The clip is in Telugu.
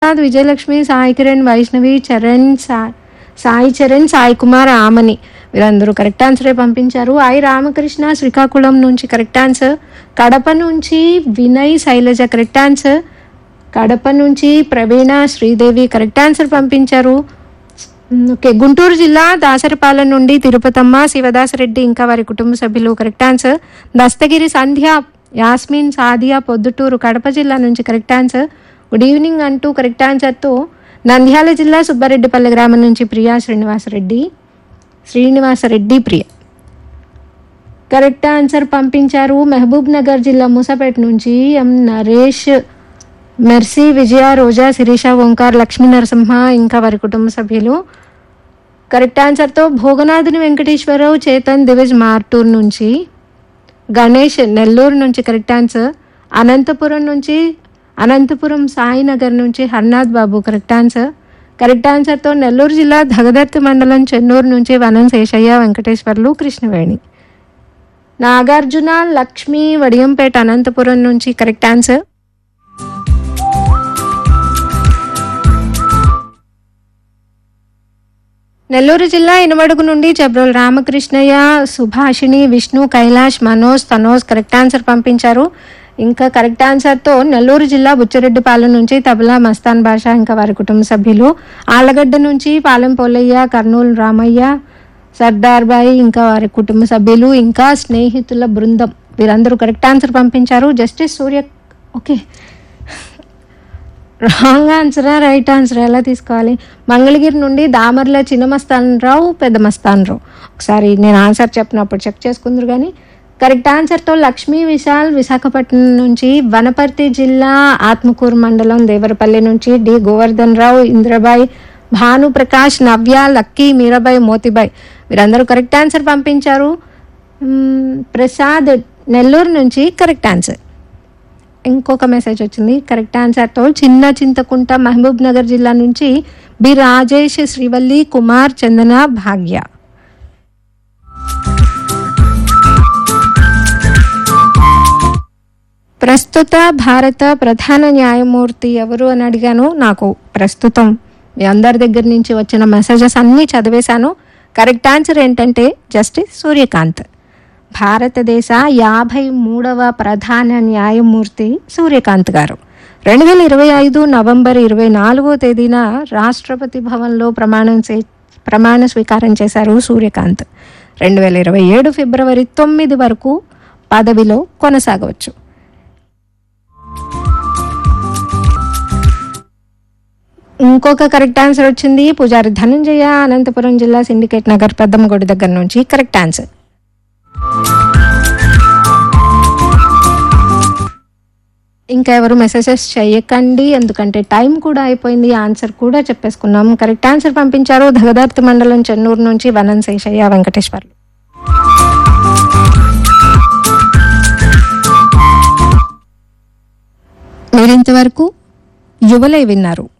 ప్రసాద్ విజయలక్ష్మి సాయి కిరణ్ వైష్ణవి చరణ్ సాయి సాయి చరణ్ సాయి కుమార్ ఆమని వీరందరూ కరెక్ట్ ఆన్సరే పంపించారు ఐ రామకృష్ణ శ్రీకాకుళం నుంచి కరెక్ట్ ఆన్సర్ కడప నుంచి వినయ్ శైలజ కరెక్ట్ ఆన్సర్ కడప నుంచి ప్రవీణ శ్రీదేవి కరెక్ట్ ఆన్సర్ పంపించారు ఓకే గుంటూరు జిల్లా దాసరిపాలెం నుండి తిరుపతమ్మ శివదాసరెడ్డి ఇంకా వారి కుటుంబ సభ్యులు కరెక్ట్ ఆన్సర్ దస్తగిరి సంధ్య యాస్మిన్ సాదియా పొద్దుటూరు కడప జిల్లా నుంచి కరెక్ట్ ఆన్సర్ గుడ్ ఈవినింగ్ అంటూ కరెక్ట్ ఆన్సర్తో నంద్యాల జిల్లా సుబ్బారెడ్డిపల్లి గ్రామం నుంచి ప్రియా శ్రీనివాసరెడ్డి శ్రీనివాసరెడ్డి ప్రియ కరెక్ట్ ఆన్సర్ పంపించారు మహబూబ్ నగర్ జిల్లా మూసాపేట నుంచి ఎం నరేష్ మెర్సీ విజయ రోజా శిరీష ఓంకార్ లక్ష్మీ నరసింహ ఇంకా వారి కుటుంబ సభ్యులు కరెక్ట్ ఆన్సర్తో భోగనాథుని వెంకటేశ్వరరావు చేతన్ దివిజ్ మార్టూర్ నుంచి గణేష్ నెల్లూరు నుంచి కరెక్ట్ ఆన్సర్ అనంతపురం నుంచి అనంతపురం సాయినగర్ నుంచి Harnath Babu correct answer correct ఆన్సర్తో నెల్లూరు జిల్లా దగదర్తి మండలం చెన్నూరు నుంచి వనం శేషయ్య వెంకటేశ్వర్లు కృష్ణవేణి నాగార్జున లక్ష్మి వడియంపేట అనంతపురం నుంచి కరెక్ట్ ఆన్సర్ నెల్లూరు జిల్లా ఇనమడుగు నుండి జబ్రోల్ రామకృష్ణయ్య సుభాషిణి విష్ణు కైలాష్ మనోజ్ తనోజ్ కరెక్ట్ ఆన్సర్ పంపించారు ఇంకా కరెక్ట్ ఆన్సర్తో నెల్లూరు జిల్లా బుచ్చిరెడ్డిపాలెం నుంచి తబలా మస్తాన్ భాష ఇంకా వారి కుటుంబ సభ్యులు ఆలగడ్డ నుంచి పాలెం పోలయ్య కర్నూలు రామయ్య సర్దార్ బాయ్ ఇంకా వారి కుటుంబ సభ్యులు ఇంకా స్నేహితుల బృందం వీరందరూ కరెక్ట్ ఆన్సర్ పంపించారు జస్టిస్ సూర్య ఓకే రాంగ్ ఆన్సరా రైట్ ఆన్సర్ ఎలా తీసుకోవాలి మంగళగిరి నుండి దామర్ల చిన్నమస్తాన్ రావు పెద్ద మస్తాన్ రావు ఒకసారి నేను ఆన్సర్ చెప్పినప్పుడు చెక్ చేసుకుందరు కానీ కరెక్ట్ ఆన్సర్తో లక్ష్మీ విశాల్ విశాఖపట్నం నుంచి వనపర్తి జిల్లా ఆత్మకూరు మండలం దేవరపల్లి నుంచి డి గోవర్ధన్ రావు ఇంద్రబాయ్ భాను ప్రకాష్ నవ్య లక్కీ మీరాబాయ్ మోతిబాయ్ వీరందరూ కరెక్ట్ ఆన్సర్ పంపించారు మ్మ్, ప్రసాద్ నెల్లూరు నుంచి కరెక్ట్ ఆన్సర్ ఇంకొక మెసేజ్ వచ్చింది కరెక్ట్ ఆన్సర్తో చిన్న చింతకుంట మహబూబ్ నగర్ జిల్లా నుంచి బి రాజేష్ శ్రీవల్లి కుమార్ చందన భాగ్య ప్రస్తుత భారత ప్రధాన న్యాయమూర్తి ఎవరు అని అడిగాను నాకు ప్రస్తుతం మీ అందరి దగ్గర నుంచి వచ్చిన మెసేజెస్ అన్నీ చదివేశాను కరెక్ట్ ఆన్సర్ ఏంటంటే జస్టిస్ సూర్యకాంత్ భారతదేశ యాభై మూడవ ప్రధాన న్యాయమూర్తి సూర్యకాంత్ గారు రెండు వేల ఇరవై ఐదు నవంబర్ ఇరవై నాలుగో తేదీన రాష్ట్రపతి భవన్లో ప్రమాణం చే ప్రమాణ స్వీకారం చేశారు సూర్యకాంత్ రెండు వేల ఇరవై ఏడు ఫిబ్రవరి తొమ్మిది వరకు పదవిలో కొనసాగవచ్చు ఇంకొక కరెక్ట్ ఆన్సర్ వచ్చింది పూజారి ధనంజయ అనంతపురం జిల్లా సిండికేట్ నగర్ పెద్దమ్మగుడి దగ్గర నుంచి కరెక్ట్ ఆన్సర్ ఇంకా ఎవరు మెసేజెస్ చేయకండి ఎందుకంటే టైం కూడా అయిపోయింది ఆన్సర్ కూడా చెప్పేసుకున్నాం కరెక్ట్ ఆన్సర్ పంపించారు దగదార్తి మండలం చెన్నూరు నుంచి వనం శేషయ్య వెంకటేశ్వర్లు మీరింతవరకు యువలై విన్నారు